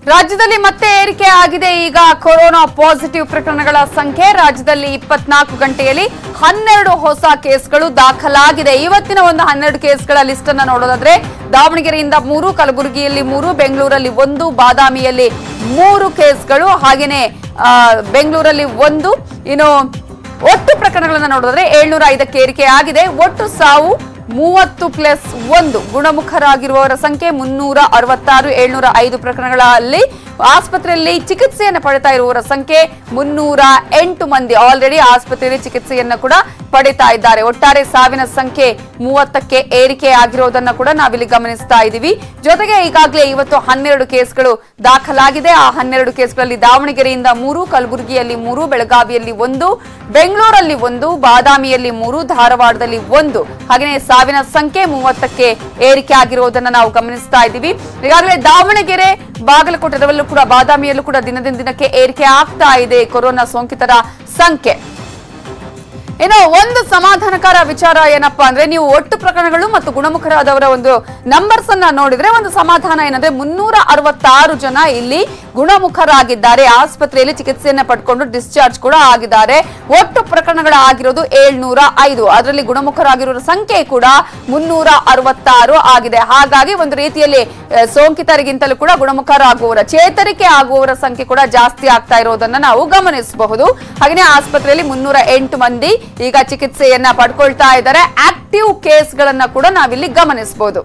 ರಾಜ್ಯದಲ್ಲಿ ಮತ್ತೆ ಏರಿಕೆ ಆಗಿದೆ ಈಗ ಕೊರೋನಾ ಪಾಸಿಟಿವ್ ಪ್ರಕರಣಗಳ ಸಂಖ್ಯೆ ರಾಜ್ಯದಲ್ಲಿ ಇಪ್ಪತ್ನಾಲ್ಕು ಗಂಟೆಯಲ್ಲಿ ಹನ್ನೆರಡು ಹೊಸ ಕೇಸ್ಗಳು ದಾಖಲಾಗಿದೆ ಇವತ್ತಿನ ಒಂದು ಹನ್ನೆರಡು ಕೇಸ್ಗಳ ಲಿಸ್ಟ್ ಅನ್ನ ನೋಡೋದಾದ್ರೆ ದಾವಣಗೆರೆಯಿಂದ ಮೂರು ಕಲಬುರಗಿಯಲ್ಲಿ ಮೂರು ಬೆಂಗಳೂರಲ್ಲಿ ಒಂದು ಬಾದಾಮಿಯಲ್ಲಿ ಮೂರು ಕೇಸ್ಗಳು ಹಾಗೇನೆ ಆ, ಬೆಂಗಳೂರಲ್ಲಿ ಒಂದು ಇನ್ನು ಒಟ್ಟು ಪ್ರಕರಣಗಳನ್ನ ನೋಡಿದ್ರೆ ಏಳ್ನೂರ ಐದಕ್ಕೆ ಏರಿಕೆ ಆಗಿದೆ ಒಟ್ಟು ಸಾವು ಮೂವತ್ತು ಪ್ಲಸ್ ಒಂದು ಗುಣಮುಖರಾಗಿರುವವರ ಸಂಖ್ಯೆ ಮುನ್ನೂರ ಅರವತ್ತಾರು ಏಳ್ನೂರ ಐದು ಪ್ರಕರಣಗಳಲ್ಲಿ ಆಸ್ಪತ್ರೆಯಲ್ಲಿ ಚಿಕಿತ್ಸೆಯನ್ನು ಪಡಿತಾ ಇರುವವರ ಸಂಖ್ಯೆ ಮುನ್ನೂರ ಎಂಟು ಮಂದಿ ಆಲ್ರೆಡಿ ಆಸ್ಪತ್ರೆಯಲ್ಲಿ ಚಿಕಿತ್ಸೆಯನ್ನ ಕೂಡ ಪಡಿತಾ ಇದ್ದಾರೆ ಒಟ್ಟಾರೆ ಸಾವಿನ ಸಂಖ್ಯೆ ಮೂವತ್ತಕ್ಕೆ ಏರಿಕೆ ಆಗಿರೋದನ್ನ ಕೂಡ ನಾವಿಲ್ಲಿ ಗಮನಿಸ್ತಾ ಇದ್ದೀವಿ ಜೊತೆಗೆ ಈಗಾಗಲೇ ಇವತ್ತು ಹನ್ನೆರಡು ಕೇಸ್ಗಳು ದಾಖಲಾಗಿದೆ ಆ ಹನ್ನೆರಡು ಕೇಸ್ಗಳಲ್ಲಿ ದಾವಣಗೆರೆಯಿಂದ ಮೂರು ಕಲಬುರಗಿಯಲ್ಲಿ ಮೂರು ಬೆಳಗಾವಿಯಲ್ಲಿ ಒಂದು ಬೆಂಗಳೂರಲ್ಲಿ ಒಂದು ಬಾದಾಮಿಯಲ್ಲಿ ಮೂರು ಧಾರವಾಡದಲ್ಲಿ ಒಂದು ಹಾಗೆಯೇ ಸಾವಿನ ಸಂಖ್ಯೆ ಮೂವತ್ತಕ್ಕೆ ಏರಿಕೆ ಆಗಿರುವುದನ್ನ ನಾವು ಗಮನಿಸ್ತಾ ಇದ್ದೀವಿ ಈಗಾಗಲೇ ದಾವಣಗೆರೆ ಬಾಗಲಕೋಟೆದಲ್ಲೂ ಕೂಡ ಬಾದಾಮಿಯಲ್ಲೂ ಕೂಡ ದಿನದಿಂದ ದಿನಕ್ಕೆ ಏರಿಕೆ ಆಗ್ತಾ ಇದೆ ಕೊರೋನಾ ಸೋಂಕಿತರ ಸಂಖ್ಯೆ ಇನ್ನು ಒಂದು ಸಮಾಧಾನಕರ ವಿಚಾರ ಏನಪ್ಪಾ ಅಂದ್ರೆ ನೀವು ಒಟ್ಟು ಪ್ರಕರಣಗಳು ಮತ್ತು ಗುಣಮುಖರಾದವರ ಒಂದು ನಂಬರ್ಸ್ ಅನ್ನ ನೋಡಿದ್ರೆ ಒಂದು ಸಮಾಧಾನ ಏನಂದ್ರೆ ಮುನ್ನೂರ ಅರವತ್ತಾರು ಜನ ಇಲ್ಲಿ ಗುಣಮುಖರಾಗಿದ್ದಾರೆ ಆಸ್ಪತ್ರೆಯಲ್ಲಿ ಚಿಕಿತ್ಸೆಯನ್ನ ಪಡ್ಕೊಂಡು ಡಿಸ್ಚಾರ್ಜ್ ಕೂಡ ಆಗಿದ್ದಾರೆ ಒಟ್ಟು ಪ್ರಕರಣಗಳ ಆಗಿರೋದು ಏಳ್ನೂರ ಐದು ಅದರಲ್ಲಿ ಗುಣಮುಖರಾಗಿರೋರ ಸಂಖ್ಯೆ ಕೂಡ ಮುನ್ನೂರ ಅರವತ್ತಾರು ಆಗಿದೆ ಹಾಗಾಗಿ ಒಂದು ರೀತಿಯಲ್ಲಿ ಆ, ಸೋಂಕಿತರಿಗಿಂತಲೂ ಕೂಡ ಗುಣಮುಖರಾಗುವವರ ಚೇತರಿಕೆ ಆಗುವವರ ಸಂಖ್ಯೆ ಕೂಡ ಜಾಸ್ತಿ ಆಗ್ತಾ ಇರೋದನ್ನ ನಾವು ಗಮನಿಸಬಹುದು ಹಾಗೆಯೇ ಆಸ್ಪತ್ರೆಯಲ್ಲಿ ಮುನ್ನೂರ ಎಂಟು ಮಂದಿ ಈಗ ಚಿಕಿತ್ಸೆಯನ್ನ ಪಡ್ಕೊಳ್ತಾ ಇದ್ದಾರೆ ಆಕ್ಟಿವ್ ಕೇಸ್ಗಳನ್ನ ಕೂಡ ನಾವಿಲ್ಲಿ ಗಮನಿಸಬಹುದು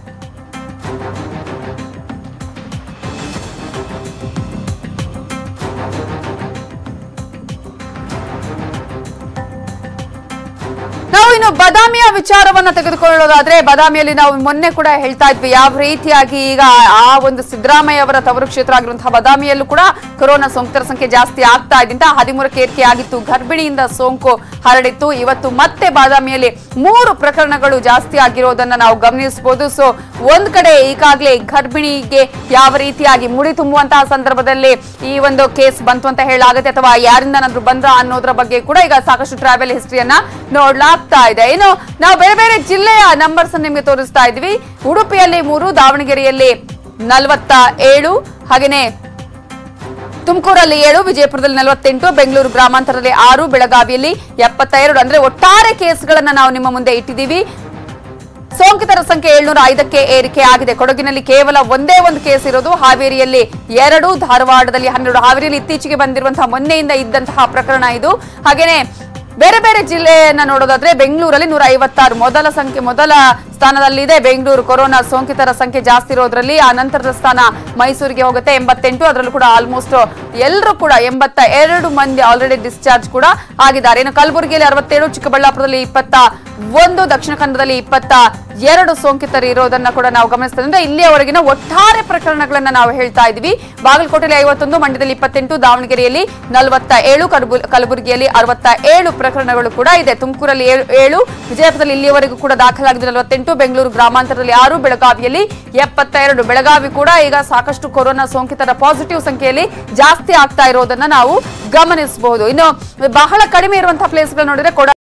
ನಾವು ಇನ್ನು ಬದಾಮಿಯ ವಿಚಾರವನ್ನ ತೆಗೆದುಕೊಳ್ಳೋದಾದ್ರೆ ಬದಾಮಿಯಲ್ಲಿ ನಾವು ಮೊನ್ನೆ ಕೂಡ ಹೇಳ್ತಾ ಇದ್ವಿ ಯಾವ ರೀತಿಯಾಗಿ ಈಗ ಆ ಒಂದು ಸಿದ್ದರಾಮಯ್ಯ ಅವರ ತವರು ಕ್ಷೇತ್ರ ಆಗಿರುವಂತಹ ಬದಾಮಿಯಲ್ಲೂ ಕೂಡ ಕೊರೋನಾ ಸೋಂಕಿತರ ಸಂಖ್ಯೆ ಜಾಸ್ತಿ ಆಗ್ತಾ ಇದ್ದಂತ ಹದಿಮೂರಕ್ಕೆ ಏರಿಕೆ ಆಗಿತ್ತು ಗರ್ಭಿಣಿಯಿಂದ ಸೋಂಕು ಹರಡಿತ್ತು ಇವತ್ತು ಮತ್ತೆ ಬಾದಾಮಿಯಲ್ಲಿ ಮೂರು ಪ್ರಕರಣಗಳು ಜಾಸ್ತಿ ಆಗಿರೋದನ್ನ ನಾವು ಗಮನಿಸಬಹುದು ಸೊ ಒಂದ್ ಕಡೆ ಈಗಾಗಲೇ ಗರ್ಭಿಣಿಗೆ ಯಾವ ರೀತಿಯಾಗಿ ಮುಡಿ ತುಂಬುವಂತಹ ಸಂದರ್ಭದಲ್ಲಿ ಈ ಒಂದು ಕೇಸ್ ಬಂತು ಅಂತ ಹೇಳಲಾಗುತ್ತೆ ಅಥವಾ ಯಾರಿಂದನಾದ್ರೂ ಬಂದ್ರ ಅನ್ನೋದ್ರ ಬಗ್ಗೆ ಕೂಡ ಈಗ ಸಾಕಷ್ಟು ಟ್ರಾವೆಲ್ ಹಿಸ್ಟ್ರಿಯನ್ನ ನೋಡ್ಲಾಗ್ತಾ ಇದೆ ಇನ್ನು ನಾವು ಬೇರೆ ಬೇರೆ ಜಿಲ್ಲೆಯ ನಂಬರ್ಸ್ ನಿಮಗೆ ತೋರಿಸ್ತಾ ಇದ್ವಿ ಉಡುಪಿಯಲ್ಲಿ ಮೂರು ದಾವಣಗೆರೆಯಲ್ಲಿ ನಲವತ್ತ ಏಳು ಹಾಗೇನೆ ತುಮಕೂರಲ್ಲಿ ಏಳು ವಿಜಯಪುರದಲ್ಲಿ ನಲವತ್ತೆಂಟು ಬೆಂಗಳೂರು ಗ್ರಾಮಾಂತರದಲ್ಲಿ ಆರು ಬೆಳಗಾವಿಯಲ್ಲಿ ಎಪ್ಪತ್ತೆರಡು ಅಂದ್ರೆ ಒಟ್ಟಾರೆ ಕೇಸ್ಗಳನ್ನ ನಾವು ನಿಮ್ಮ ಮುಂದೆ ಇಟ್ಟಿದ್ದೀವಿ ಸೋಂಕಿತರ ಸಂಖ್ಯೆ ಏಳ್ನೂರ ಐದಕ್ಕೆ ಏರಿಕೆ ಆಗಿದೆ ಕೊಡಗಿನಲ್ಲಿ ಕೇವಲ ಒಂದೇ ಒಂದು ಕೇಸ್ ಇರೋದು ಹಾವೇರಿಯಲ್ಲಿ ಎರಡು ಧಾರವಾಡದಲ್ಲಿ ಹನ್ನೆರಡು ಹಾವೇರಿಯಲ್ಲಿ ಇತ್ತೀಚೆಗೆ ಬಂದಿರುವಂತಹ ಮೊನ್ನೆಯಿಂದ ಇದ್ದಂತಹ ಪ್ರಕರಣ ಇದು ಹಾಗೇನೆ ಬೇರೆ ಬೇರೆ ಜಿಲ್ಲೆಯನ್ನ ನೋಡೋದಾದ್ರೆ ಬೆಂಗಳೂರಲ್ಲಿ ನೂರ ಐವತ್ತಾರು ಮೊದಲ ಸಂಖ್ಯೆ ಮೊದಲ ಸ್ಥಾನದಲ್ಲಿದೆ ಬೆಂಗಳೂರು ಕೊರೋನಾ ಸೋಂಕಿತರ ಸಂಖ್ಯೆ ಜಾಸ್ತಿ ಇರೋದ್ರಲ್ಲಿ ಆ ನಂತರದ ಸ್ಥಾನ ಮೈಸೂರಿಗೆ ಹೋಗುತ್ತೆ ಎಂಬತ್ತೆಂಟು ಅದರಲ್ಲೂ ಕೂಡ ಆಲ್ಮೋಸ್ಟ್ ಎಲ್ಲರೂ ಕೂಡ ಎಂಬತ್ತ ಎರಡು ಮಂದಿ ಆಲ್ರೆಡಿ ಡಿಸ್ಚಾರ್ಜ್ ಕೂಡ ಆಗಿದ್ದಾರೆ ಇನ್ನು ಕಲಬುರಗಿಯಲ್ಲಿ ಅರವತ್ತೇಳು ಚಿಕ್ಕಬಳ್ಳಾಪುರದಲ್ಲಿ ಇಪ್ಪತ್ತ ಒಂದು ದಕ್ಷಿಣ ಕನ್ನಡದಲ್ಲಿ ಇಪ್ಪತ್ತ ಎರಡು ಸೋಂಕಿತರು ಇರೋದನ್ನ ಕೂಡ ನಾವು ಗಮನಿಸ್ತೇವೆ ಅಂದ್ರೆ ಇಲ್ಲಿಯವರೆಗಿನ ಒಟ್ಟಾರೆ ಪ್ರಕರಣಗಳನ್ನ ನಾವು ಹೇಳ್ತಾ ಇದ್ವಿ ಬಾಗಲಕೋಟೆಯಲ್ಲಿ ಐವತ್ತೊಂದು ಮಂಡ್ಯದಲ್ಲಿ ಇಪ್ಪತ್ತೆಂಟು ದಾವಣಗೆರೆಯಲ್ಲಿ ನಲವತ್ತ ಏಳು ಕಲಬು- ಕಲಬುರಗಿಯಲ್ಲಿ ಅರವತ್ತ ಏಳು ಪ್ರಕರಣಗಳು ಕೂಡ ಇದೆ ತುಮಕೂರಲ್ಲಿ ಏಳು- ಏಳು ವಿಜಯಪುರದಲ್ಲಿ ಇಲ್ಲಿಯವರೆಗೂ ಕೂಡ ದಾಖಲಾಗಿದೆ ನಲವತ್ತೆಂಟು ಬೆಂಗಳೂರು ಗ್ರಾಮಾಂತರದಲ್ಲಿ ಆರು ಬೆಳಗಾವಿಯಲ್ಲಿ ಎಪ್ಪತ್ತ ಎರಡು ಬೆಳಗಾವಿ ಕೂಡ ಈಗ ಸಾಕಷ್ಟು ಕೊರೋನಾ ಸೋಂಕಿತರ ಪಾಸಿಟಿವ್ ಸಂಖ್ಯೆಯಲ್ಲಿ ಜಾಸ್ತಿ ಆಗ್ತಾ ಇರೋದನ್ನ ನಾವು ಗಮನಿಸಬಹುದು ಇನ್ನು ಬಹಳ ಕಡಿಮೆ ಇರುವಂತಹ ಪ್ಲೇಸ್ಗಳು ನೋಡಿದ್ರೆ ಕೊಡ